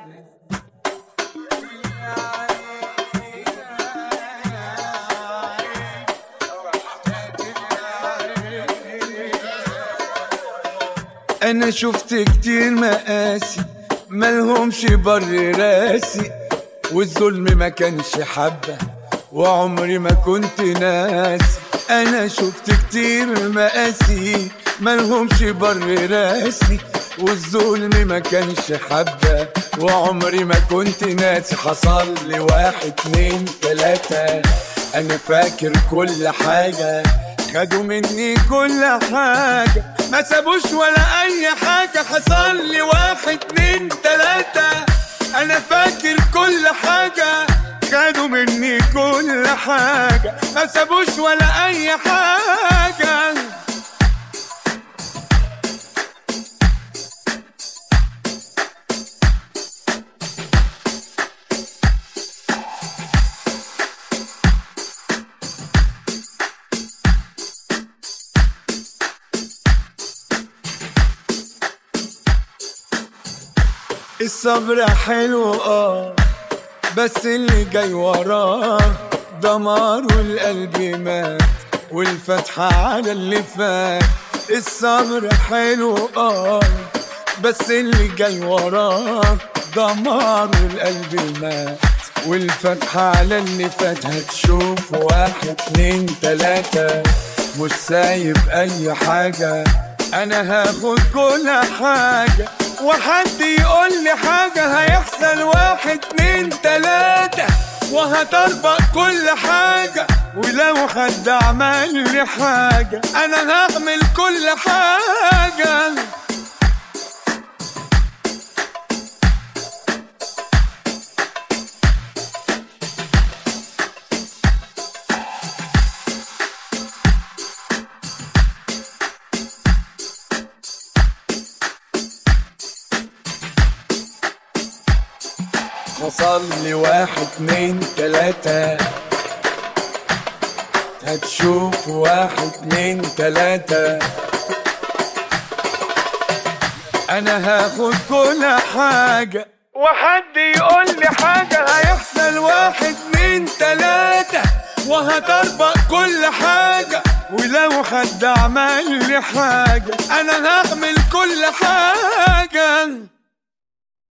انا شفت كتير مقاسي ملهمش بر راسي والظلم ما كانش حبة وعمري ما كنت ناسي انا شفت كتير مقاسي ملهمش بر راسي والظلم ما كانش حبة وعمري ما كنت ناسي حصل لي واحد اتنين تلاتة انا فاكر كل حاجة خدوا مني كل حاجة ما سابوش ولا اي حاجة حصل لي واحد اتنين تلاتة انا فاكر كل حاجة خدوا مني كل حاجة ما سابوش ولا اي حاجة الصبر حلو اه بس اللي جاي وراه دمار والقلب مات والفتحة على اللي فات الصبر حلو اه بس اللي جاي وراه دمار والقلب مات والفتحة على اللي فات هتشوف واحد اتنين تلاتة مش سايب اي حاجة انا هاخد كل حاجة وحد يقول لي حاجة هيحصل واحد اتنين تلاتة وهطربق كل حاجة ولو حد عمل لي حاجة أنا هعمل كل حاجة وصل لي واحد اتنين تلاتة هتشوف واحد اتنين تلاتة أنا هاخد كل حاجة وحد يقول لي حاجة هيحصل واحد اتنين تلاتة وهطربق كل حاجة ولو حد عمل لي حاجة أنا هعمل كل حاجة